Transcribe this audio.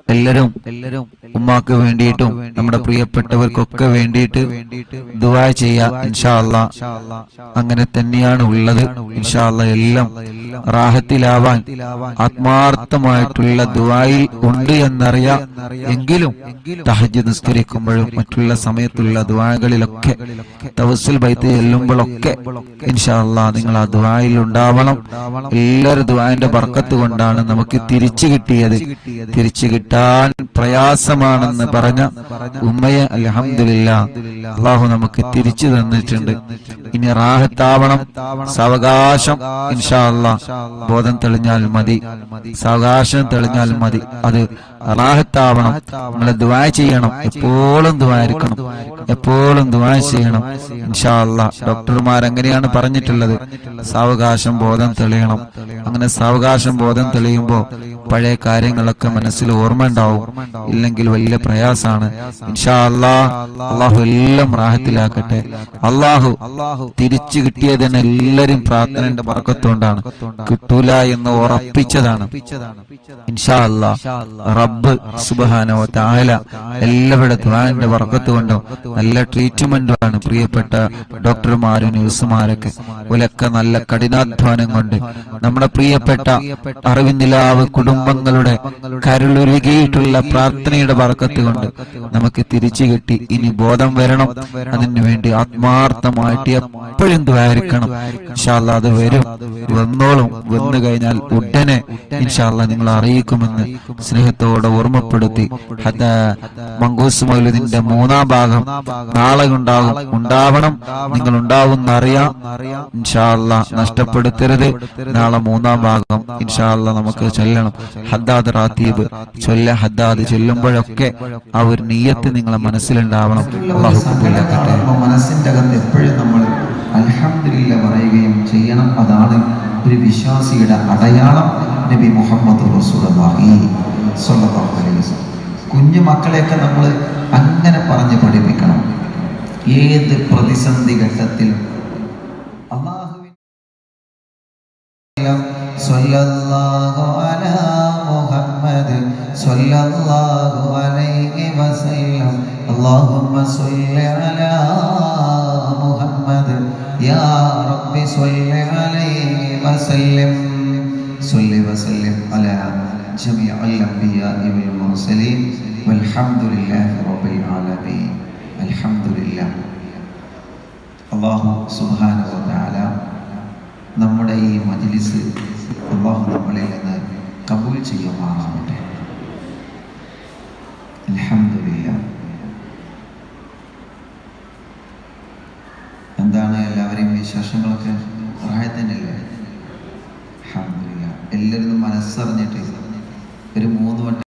എല്ലാരും എല്ലാരും ഉമ്മാക്ക് വേണ്ടിയിട്ടും നമ്മുടെ പ്രിയപ്പെട്ടവർക്കൊക്കെ വേണ്ടിയിട്ട് ദുആ ചെയ്യാ ഇൻഷാ അല്ലാ അങ്ങനെ തന്നെയാണ് ഉള്ളത് ഇൻഷാ അല്ലാ എല്ലാം റാഹത്തിലാവാൻ ആത്മാർത്ഥമായിട്ടുള്ള ദുആയിൽ ഉണ്ട് എന്നറിയാം എങ്കിലും തഹജ്ജുദ് നിസ്കരിക്കുമ്പോഴും മറ്റുള്ള സമയത്തുള്ള ദുആകളിലൊക്കെ തവസ്സുൽ ബൈത്ത് ചെല്ലുമ്പോഴൊക്കെ ഇൻഷാ അല്ലാ നിങ്ങൾ ആ ദുആയിൽ ഉണ്ടാവണം എല്ലാവരും ദുആന്റെ ബർക്കത്ത് കൊണ്ടാണ് നമുക്ക് തിരിച്ചു കിട്ടിയത് തിരിച്ചു കിട്ടാൻ പ്രയാസമാണെന്ന് പറഞ്ഞ ഉമ്മയെ അൽഹംദുലില്ലാ അള്ളാഹു നമുക്ക് തിരിച്ചു തന്നിട്ടുണ്ട് ഇനി റാഹത്താവണം സാവകാശം ഇൻഷാ അല്ലാ ബോധം തെളിഞ്ഞാൽ മതി സാവകാശം തെളിഞ്ഞാൽ മതി അത് റാഹത്താവണം നമ്മൾ ദുആ ചെയ്യണം എപ്പോഴും ദുആയിരിക്കണം എപ്പോഴും ദുആ ചെയ്യണം ഇൻഷാ അല്ലാ ഡോക്ടർമാർ അങ്ങനെയാണ് പറഞ്ഞിട്ടുള്ളത് സാവകാശം ബോധം തെളിയണം അങ്ങനെ സാവകാശം ബോധം തെളിയുമ്പോൾ പഴയ കാര്യങ്ങളൊക്കെ മനസ്സിൽ ഓർമ്മ ഉണ്ടാവും ഇല്ലെങ്കിൽ വലിയ പ്രയാസാണ് ഇൻഷാ അല്ലാ അള്ളാഹു എല്ലാം റാഹത്തിലാക്കട്ടെ അള്ളാഹു തിരിച്ചു കിട്ടിയതിന് എല്ലാരും പ്രാർത്ഥനയുടെ പറക്കത്തുകൊണ്ടാണ് കിട്ടൂല എന്ന് ഉറപ്പിച്ചതാണ് ഇൻഷാ അല്ലാ റബ്ബ് സുബഹാനോ താല എല്ലാവരുടെ ദ്വാന്റെ വർക്കത്ത് കൊണ്ടോ നല്ല ട്രീറ്റ്മെന്റുമാണ് പ്രിയപ്പെട്ട ഡോക്ടർമാരും നഴ്സുമാരൊക്കെ ഒലൊക്കെ നല്ല കഠിനാധ്വാനം കൊണ്ട് നമ്മുടെ പ്രിയപ്പെട്ട അറിവിന്ദിലാവ് കുടുംബങ്ങളുടെ കരുളുരുകിയിട്ടുള്ള പ്രാർത്ഥനയുടെ വർക്കത്ത് കൊണ്ട് നമുക്ക് തിരിച്ചു കിട്ടി ഇനി ബോധം വരണം അതിനു വേണ്ടി ആത്മാർത്ഥമായിട്ട് എപ്പോഴും ദ്വാരിക്കണം ഇൻഷാല്ല അത് വരും വന്നോളും വന്നു കഴിഞ്ഞാൽ ഉടനെ ഇൻഷാല്ല നിങ്ങൾ അറിയിക്കുമെന്ന് സ്നേഹത്തോടെ ഓർമ്മപ്പെടുത്തി ഹദ മങ്കൂസ് മൗലൂദിന്റെ മൂന്നാം ഭാഗം നാളെ ഉണ്ടാകും ഉണ്ടാവണം നിങ്ങൾ ഉണ്ടാവുന്ന അറിയാം ഇൻഷാല്ല നഷ്ടപ്പെടുത്തരുത് നാളെ മൂന്നാം ഭാഗം ഇൻഷാല്ല നമുക്ക് ചൊല്ലണം ഹദ്ദാദ് റാത്തീബ് ചൊല്ല ഹദ്ദാദ് ചൊല്ലുമ്പോഴൊക്കെ ആ ഒരു നീയത്ത് നിങ്ങളെ മനസ്സിലുണ്ടാവണം അള്ളാഹു കബൂലാക്കട്ടെ നമ്മുടെ മനസ്സിന്റെ അകത്ത് എപ്പോഴും നമ്മൾ അൽഹംദുലില്ല പറയുകയും ചെയ്യണം അതാണ് ഒരു വിശ്വാസിയുടെ അടയാളം നബി മുഹമ്മദ് റസൂലുള്ളാഹി സ്വല്ലല്ലാഹു അലൈഹി വസല്ലം കുഞ്ഞു മക്കളെയൊക്കെ നമ്മൾ അങ്ങനെ പറഞ്ഞ് പഠിപ്പിക്കണം ഏത് പ്രതിസന്ധി ഘട്ടത്തിൽ അള്ളാഹുവിൻ സ്വല്ലല്ലാഹു അലാ മുഹമ്മദ് സ്വല്ലല്ലാഹു അലൈഹി വസല്ലം اللهم صل على محمد يا رب صل عليه وسلم صل وسلم على جميع الأنبياء والمرسلين والحمد لله رب العالمين الحمد لله അള്ളാഹു സുബാന വതാല നമ്മുടെ ഈ മജ്ലിസ് അള്ളാഹു നമ്മളിൽ നിന്ന് കബൂൽ ചെയ്യുമാറാവട്ടെ അൽഹംദുലില്ലാ എന്താണ് എല്ലാവരെയും വിശേഷങ്ങളൊക്കെ പ്രായത്തിനല്ലേ അൽഹംദുലില്ലാ എല്ലാവരും മനസ്സറിഞ്ഞിട്ട് ഒരു മൂന്ന് വട്ടം